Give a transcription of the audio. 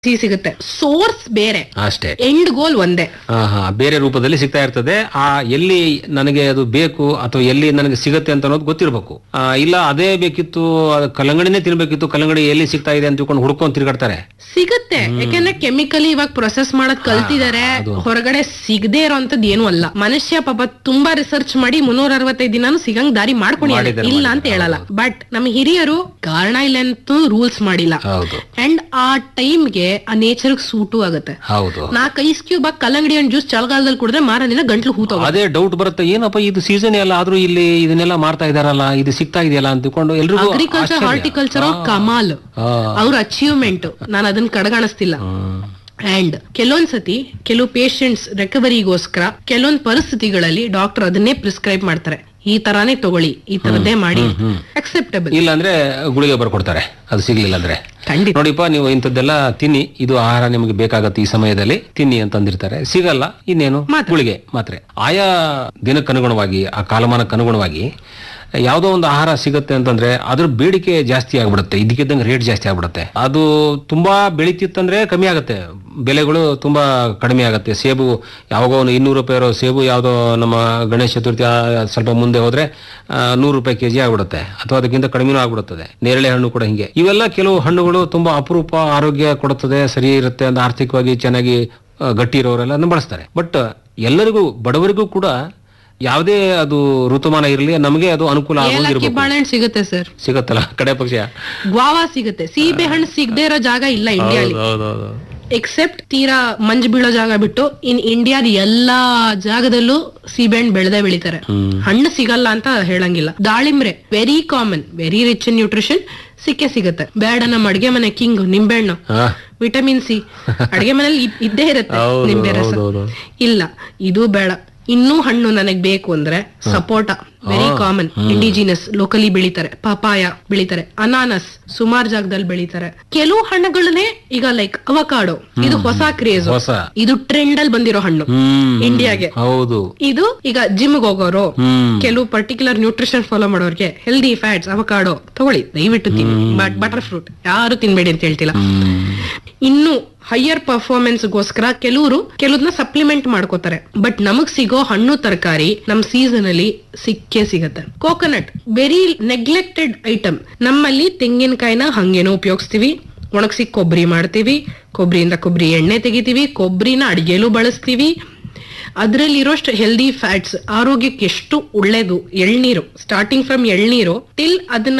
ಸಿಹಿ ಸಿಗುತ್ತೆ ಸೋರ್ಸ್ ಬೇರೆ ಅಷ್ಟೇ ಎಂಡ್ ಗೋಲ್ ಒಂದೇ ಹಾ ಹಾ ಬೇರೆ ರೂಪದಲ್ಲಿ ಸಿಗ್ತಾ ಇರ್ತದೆ ಆ ಎಲ್ಲಿ ನನಗೆ ಅದು ಬೇಕು ಅಥವಾ ಎಲ್ಲಿ ನನಗೆ ಸಿಗತ್ತೆ ಅಂತ ಅನ್ನೋದು ಗೊತ್ತಿರ್ಬೇಕು ಆ, ಇಲ್ಲ ಅದೇ ಬೇಕಿತ್ತು ಅದು ಕಲ್ಲಂಗಡಿನೇ ತಿನ್ಬೇಕಿತ್ತು ಕಲ್ಲಂಗಡಿ ಎಲ್ಲಿ ಸಿಗ್ತಾ ಇದೆ ಅಂತ ತಿಳ್ಕೊಂಡು ಹುಡ್ಕೊಂಡು ತಿರ್ಗಾಡ್ತಾರೆ ಸಿಗುತ್ತೆ ಯಾಕಂದ್ರೆ ಕೆಮಿಕಲಿ ಇವಾಗ ಪ್ರೊಸೆಸ್ ಮಾಡಕ್ ಕಲ್ತಿದ್ದಾರೆ ಹೊರಗಡೆ ಸಿಗದೆ ಇರೋಂಥದ್ದು ಏನು ಅಲ್ಲ ಮನುಷ್ಯ ಪಾಪ ತುಂಬಾ ರಿಸರ್ಚ್ ಮಾಡಿ ಮುನ್ನೂರ ಅರವತ್ತೈದು ದಿನಾನು ಸಿಗಂಗ್ ದಾರಿ ಮಾಡ್ಕೊಂಡಿದ್ದಾರೆ ಮಾಡಿದ್ದಾರೆ, ಇಲ್ಲ ಅಂತ ಹೇಳಲ್ಲ ಬಟ್ ನಮ್ಮ ಹಿರಿಯರು ಕಾರಣ ಇಲ್ಲ ಅಂತ ರೂಲ್ಸ್ ಮಾಡಿಲ್ಲ ಹೌದು ಅಂಡ್ ಆ ಟೈಮ್ಗೆ ಆ ನೇಚರ್ ಸೂಟು ಆಗುತ್ತೆ ಹೌದು ನಾಲ್ಕು ಐಸ್ ಕ್ಯೂಬ್ ಆಗಿ ಕಲ್ಲಂಗಡಿ ಹಣ್ಣು ಜ್ಯೂಸ್ ಚಳಿಗಾಲದಲ್ಲಿ ಕುಡಿದ್ರೆ ಮಾರದಿನ ಗಂಟ್ಲು ಹೂತೋಗ ಅದೇ ಡೌಟ್ ಬರುತ್ತೆ ಏನಪ್ಪ ಇದು ಸೀಸನ್ ಎಲ್ಲ ಆದ್ರೂ ಇಲ್ಲಿ ಇದನ್ನೆಲ್ಲ ಮಾರ್ತಾ ಇದಾರಲ್ಲ ಇದು ಸಿಗ್ತಾ ಇದೆಯಲ್ಲ ಅಂತ ತಿಳ್ಕೊಂಡು ಎಲ್ರಿಗೂ ಅಗ್ರಿಕಲ್ಚರ್ ಆಶ್ಚರ್ಯ. ಹಾರ್ಟಿಕಲ್ಚರ್ ಕಮಾಲ್ ಆ, ಅವ್ರ ಅಚೀವ್ಮೆಂಟ್ ನಾನು ಅದನ್ನ ಕಡೆಗಾಣಿಸ್ತಿಲ್ಲ ಹ್ಮ್. ಅಂಡ್ ಕೆಲವೊಂದ್ಸತಿ ಕೆಲವು ಪೇಷಂಟ್ಸ್ ರಿಕವರಿಗೋಸ್ಕರ ಕೆಲವೊಂದ್ ಪರಿಸ್ಥಿತಿಗಳಲ್ಲಿ ಡಾಕ್ಟರ್ ಅದನ್ನೇ ಪ್ರಿಸ್ಕ್ರೈಬ್ ಮಾಡ್ತಾರೆ ಈ ತರಾನೇ ತಗೊಳ್ಳಿ ಈ ತರದೇ ಮಾಡಿ ಅಕ್ಸೆಪ್ಟಬಲ್ ಇಲ್ಲ ಅಂದ್ರೆ ಗುಳಿಗೆ ಬರ್ಕೊಡ್ತಾರೆ ಅದು ಸಿಗ್ಲಿಲ್ಲ ಅಂದ್ರೆ ಖಂಡಿತ ನೋಡಿಪ್ಪ ನೀವು ಇಂಥದ್ದೆಲ್ಲ ತಿನ್ನಿ ಇದು ಆಹಾರ ನಿಮಗೆ ಬೇಕಾಗತ್ತೆ ಈ ಸಮಯದಲ್ಲಿ ತಿನ್ನಿ ಅಂತ ಅಂದಿರ್ತಾರೆ ಸಿಗಲ್ಲ ಇನ್ನೇನು ಮಾತ್ರೆ. ಗುಳಿಗೆ ಮಾತ್ರೆ ಆಯಾ ದಿನಕ್ಕನುಗುಣವಾಗಿ ಆ ಕಾಲಮಾನಕ್ಕನುಗುಣವಾಗಿ ಯಾವುದೋ ಒಂದು ಆಹಾರ ಸಿಗುತ್ತೆ ಅಂತಂದ್ರೆ ಅದ್ರ ಬೇಡಿಕೆ ಜಾಸ್ತಿ ಆಗ್ಬಿಡುತ್ತೆ ಇದಕ್ಕಿದ್ದಂಗೆ ರೇಟ್ ಜಾಸ್ತಿ ಆಗ್ಬಿಡುತ್ತೆ ಅದು ತುಂಬಾ ಬೆಳಿತಿತ್ತಂದ್ರೆ ಕಮ್ಮಿ ಆಗುತ್ತೆ ಬೆಲೆಗಳು ತುಂಬಾ ಕಡಿಮೆ ಆಗುತ್ತೆ ಸೇಬು ಯಾವಾಗ ಒಂದು ಇನ್ನೂರು ರೂಪಾಯಿ ಇರೋ ಸೇಬು ಯಾವುದೋ ನಮ್ಮ ಗಣೇಶ ಚತುರ್ಥಿ ಆ, ಸ್ವಲ್ಪ ಮುಂದೆ ಹೋದ್ರೆ ಆ, ನೂರು ರೂಪಾಯಿ ಕೆಜಿ ಆಗ್ಬಿಡುತ್ತೆ ಅಥವಾ ಅದಕ್ಕಿಂತ ಕಡಿಮೆನೂ ಆಗ್ಬಿಡುತ್ತದೆ ನೇರಳೆ ಹಣ್ಣು ಕೂಡ ಹಿಂಗೆ ಇವೆಲ್ಲ ಕೆಲವು ಹಣ್ಣುಗಳು ತುಂಬಾ ಅಪರೂಪ ಆರೋಗ್ಯ ಕೊಡುತ್ತದೆ ಸರಿ ಇರುತ್ತೆ ಅಂತ ಆರ್ಥಿಕವಾಗಿ ಚೆನ್ನಾಗಿ ಆ, ಗಟ್ಟಿ ಇರೋರೆಲ್ಲ ಅದನ್ನ ಬಳಸ್ತಾರೆ ಬಟ್ ಎಲ್ಲರಿಗೂ ಬಡವರಿಗೂ ಕೂಡ ಯಾವುದೇ ಅದು ಋತುಮಾನ ಇರಲಿ ನಮಗೆ ಅದು ಅನುಕೂಲ ಏಲಕ್ಕಿ ಆಗೋಗಿರ್ಬೇಕು ಬಾಳೆಹಣ್ಣು ಸಿಗುತ್ತೆ ಸರ್ ಸಿಗತ್ತಲ್ಲ ಕಡೆ ಪಕ್ಷ ಗ್ವಾವಾ ಸಿಗುತ್ತೆ ಸೀಬೆ ಹಣ್ಣು ಸಿಗದೆ ಇರೋ ಜಾಗ ಇಲ್ಲ ಇಂಡಿಯಾಲಿ ಹೌದೌದು ಎಕ್ಸೆಪ್ಟ್ ತೀರಾ ಮಂಜು ಬೀಳೋ ಜಾಗ ಬಿಟ್ಟು ಇನ್ ಇಂಡಿಯಾದ ಎಲ್ಲಾ ಜಾಗದಲ್ಲೂ ಸೀಬೆಹಣ್ಣು ಬೆಳೆದೇ ಬೆಳಿತಾರೆ ಹಣ್ಣು ಸಿಗಲ್ಲ ಅಂತ ಹೇಳಂಗಿಲ್ಲ ದಾಳಿಂಬ್ರೆ very common very rich in nutrition ಸಿಕ್ಕೇ ಸಿಗುತ್ತೆ ಬೇಡ ನಮ್ಮ ಅಡ್ಗೆ ಮನೆ ಕಿಂಗ್ ನಿಂಬೆಹಣ್ಣು ಹಾ ವಿಟಮಿನ್ ಸಿ ಅಡ್ಗೆ ಮನೇಲಿ ಇದ್- ಇದ್ದೇ ಇರುತ್ತೆ ಹೌದು, ನಿಂಬೆ ರಸ ಹೌದು, ಹೌದು. ಇಲ್ಲ ಇದು ಬೇಡ ಇನ್ನೂ ಹಣ್ಣು ನನಗ್ ಬೇಕು ಅಂದ್ರೆ ಸಪೋಟ ವೆರಿ ಕಾಮನ್ ಇಂಡಿಜಿನಸ್ ಲೋಕಲಿ ಬೆಳಿತಾರೆ ಪಪಾಯ ಬೆಳಿತಾರೆ ಅನಾನಸ್ ಸುಮಾರು ಜಾಗದಲ್ಲಿ ಬೆಳಿತಾರೆ ಕೆಲವು ಹಣ್ಣುಗಳನ್ನೇ ಈಗ ಲೈಕ್ ಅವಕಾಡೋ ಇದು ಹೊಸ ಕ್ರೇಜ್ ಹೊಸ ಇದು ಟ್ರೆಂಡ್ ಅಲ್ಲಿ ಬಂದಿರೋ ಹಣ್ಣು ಹ್ಮ್ ಇಂಡಿಯಾಗೆ ಹೌದು ಇದು ಈಗ ಜಿಮ್ ಹೋಗೋರು ಹ್ಮ್ ಕೆಲವು ಪರ್ಟಿಕ್ಯುಲರ್ ನ್ಯೂಟ್ರಿಷನ್ ಫಾಲೋ ಮಾಡೋರ್ಗೆ ಹೆಲ್ದಿ ಫ್ಯಾಟ್ಸ್ ಅವಕಾಡೋ ತಗೊಳ್ಳಿ ದಯವಿಟ್ಟು ತಿನ್ನಿ ಬಟ್ ಬಟರ್ ಫ್ರೂಟ್ ಯಾರು ತಿನ್ಬೇಡಿ ಅಂತ ಹೇಳ್ತಿಲ್ಲ ಹ್ಮ್ ಇನ್ನು ಹೈಯರ್ ಪರ್ಫಾರ್ಮೆನ್ಸ್ ಗೋಸ್ಕರ ಕೆಲವರು ಕೆಲವ್ರನ್ನ ಸಪ್ಲಿಮೆಂಟ್ ಮಾಡ್ಕೋತಾರೆ ಬಟ್ ನಮಗ್ ಸಿಗೋ ಹಣ್ಣು ತರಕಾರಿ ನಮ್ ಸೀಸನ್ ಅಲ್ಲಿ ಸಿಕ್ಕೇ ಸಿಗತ್ತೆ ಕೋಕೋನಟ್ ವೆರಿ ನೆಗ್ಲೆಕ್ಟೆಡ್ ಐಟಮ್ ನಮ್ಮಲ್ಲಿ ತೆಂಗಿನಕಾಯಿನ ಹಂಗೇನೋ ಉಪಯೋಗಿಸ್ತೀವಿ ಒಣಗಿಸಿ ಕೊಬ್ಬರಿ ಮಾಡ್ತೀವಿ ಕೊಬ್ಬರಿಯಿಂದ ಕೊಬ್ಬರಿ ಎಣ್ಣೆ ತೆಗಿತೀವಿ ಕೊಬ್ಬರಿನ ಅಡಿಗೆಲೂ ಬಳಸ್ತೀವಿ ಅದ್ರಲ್ಲಿರೋಷ್ಟು ಹೆಲ್ದಿ ಫ್ಯಾಟ್ಸ್ ಆರೋಗ್ಯಕ್ಕೆ ಎಷ್ಟು ಒಳ್ಳೇದು ಎಳ್ನೀರು ಸ್ಟಾರ್ಟಿಂಗ್ ಫ್ರಮ್ ಎಳ್ನೀರು ಟಿಲ್ ಅದನ್ನ